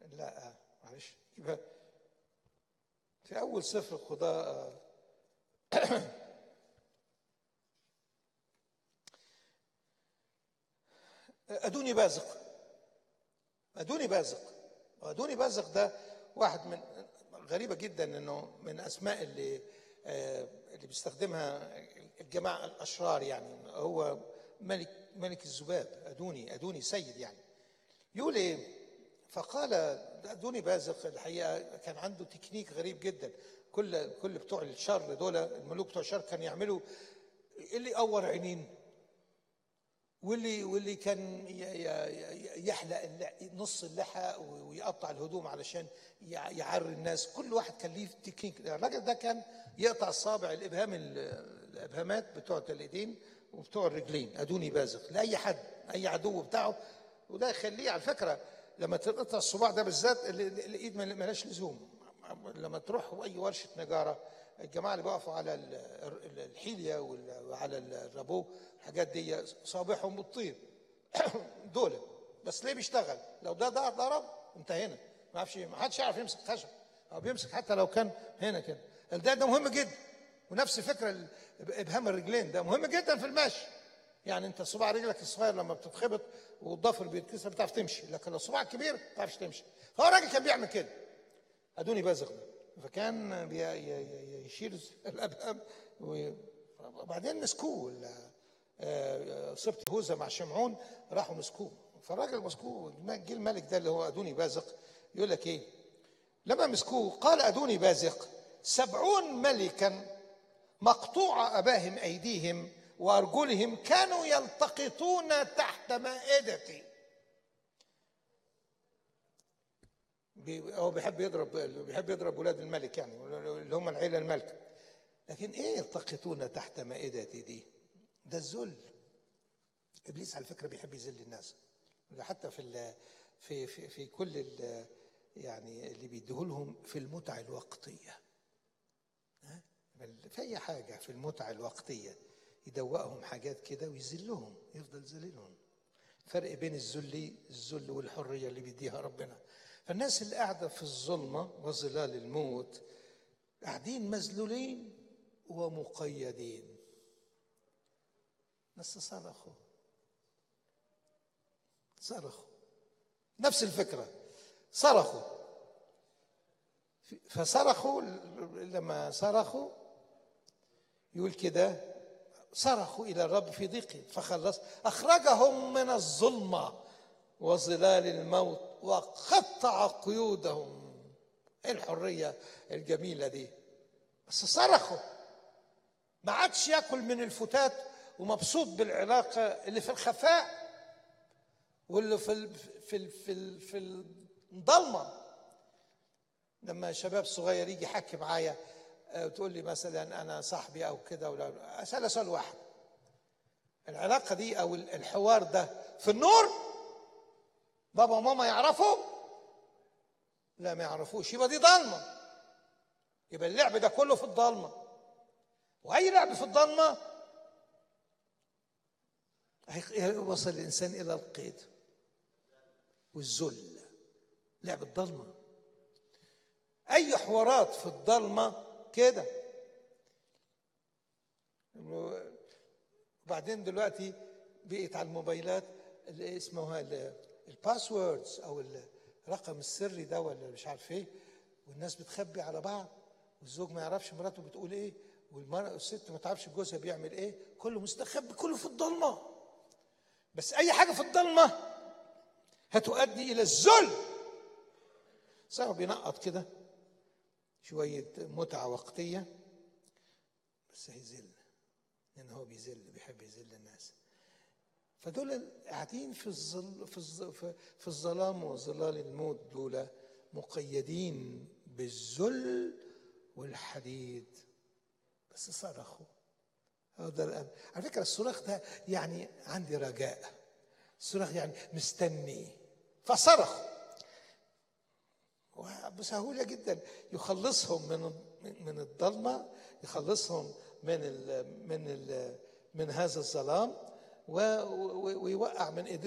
لا معلش يبقى في اول سفر القضاء ادوني بازق ادوني بازق وادوني بازق ده واحد من غريبه جدا انه من اسماء اللي آه، اللي بيستخدمها الجماعه الاشرار يعني هو ملك ملك الذباب ادوني ادوني سيد يعني يقول ايه فقال ادوني بازق الحقيقه كان عنده تكنيك غريب جدا كل كل بتوع الشر دول الملوك بتوع الشر كانوا يعملوا اللي يقور عينين واللي واللي كان ي- ي- يحلق الل- نص اللحى ويقطع الهدوم علشان يع- يعري الناس كل واحد كان ليه تكنيك الراجل ده كان يقطع الصابع الابهام ال- الابهامات بتوع الايدين وبتوع الرجلين ادوني بازغ لاي حد اي عدو بتاعه وده يخليه على فكره لما تقطع الصباع ده بالذات ال- ال- الايد مل- ملهاش لزوم لما تروح اي ورشه نجاره الجماعه اللي بيقفوا على ال- ال- الحيليا وال- وعلى الرابو الحاجات دي صابعهم بتطير دول بس ليه بيشتغل لو ده ده ضرب انتهينا ما اعرفش ما حدش يعرف يمسك خشب او بيمسك حتى لو كان هنا كده ده ده مهم جدا ونفس فكره ال- ابهام الرجلين ده مهم جدا في المشي يعني انت صباع رجلك الصغير لما بتتخبط والضفر بيتكسر بتعرف تمشي لكن لو صباعك كبير ما بتعرفش تمشي فهو الراجل كان بيعمل كده ادوني بازغ ده فكان بي- ي- ي- يشيل الابهام و- وبعدين مسكوه ال- آه، سبط يهوذا مع شمعون راحوا مسكوه فالراجل مسكوه جه الملك ده اللي هو ادوني بازق يقول لك ايه لما مسكوه قال ادوني بازق سبعون ملكا مقطوع اباهم ايديهم وارجلهم كانوا يلتقطون تحت مائدتي بي- هو بيحب يضرب بيحب يضرب ولاد الملك يعني اللي هم العيله المالكه لكن ايه يلتقطون تحت مائدتي دي ده الذل ابليس على فكره بيحب يذل الناس حتى في ال في في في كل ال يعني اللي بيديهولهم في المتع الوقتيه ها؟ بل في اي حاجه في المتع الوقتيه يدوقهم حاجات كده ويذلهم يفضل ذليلهم فرق بين الذل الذل والحريه اللي بيديها ربنا فالناس اللي قاعده في الظلمه وظلال الموت قاعدين مذلولين ومقيدين بس صرخوا صرخوا نفس الفكره صرخوا فصرخوا لما صرخوا يقول كده صرخوا الى الرب في ضيقهم فخلص اخرجهم من الظلمه وظلال الموت وقطع قيودهم ايه الحريه الجميله دي بس صرخوا ما عادش ياكل من الفتات ومبسوط بالعلاقه اللي في الخفاء واللي في ال في ال في ال في الضلمه لما شباب صغير يجي يحكي معايا آه، وتقول لي مثلا انا صاحبي او كده ولا اسال سؤال واحد العلاقه دي او الحوار ده في النور بابا وماما يعرفوا لا ما يعرفوش يبقى دي ضلمه يبقى اللعب ده كله في الضلمه واي لعب في الضلمه يوصل الانسان الى القيد والذل لعب الضلمه اي حوارات في الضلمه كده وبعدين دلوقتي بقيت على الموبايلات اللي اسمها ال- الباسوردز او الرقم السري ده ولا مش عارف ايه والناس بتخبي على بعض والزوج ما يعرفش مراته بتقول ايه والمرأة الست ما تعرفش جوزها بيعمل ايه كله مستخبي كله في الضلمه بس اي حاجه في الضلمه هتؤدي الى الذل صار بينقط كده شويه متعه وقتيه بس هيذل لان هو بيذل بيحب يذل الناس فدول قاعدين في الظل في الظ- في- في الظلام وظلال الموت دول مقيدين بالذل والحديد بس صرخوا هو ده الآن على فكرة الصراخ ده يعني عندي رجاء الصراخ يعني مستني فصرخ وبسهولة جدا يخلصهم من من الضلمة يخلصهم من ال من ال من هذا الظلام و- و- ويوقع من ايديهم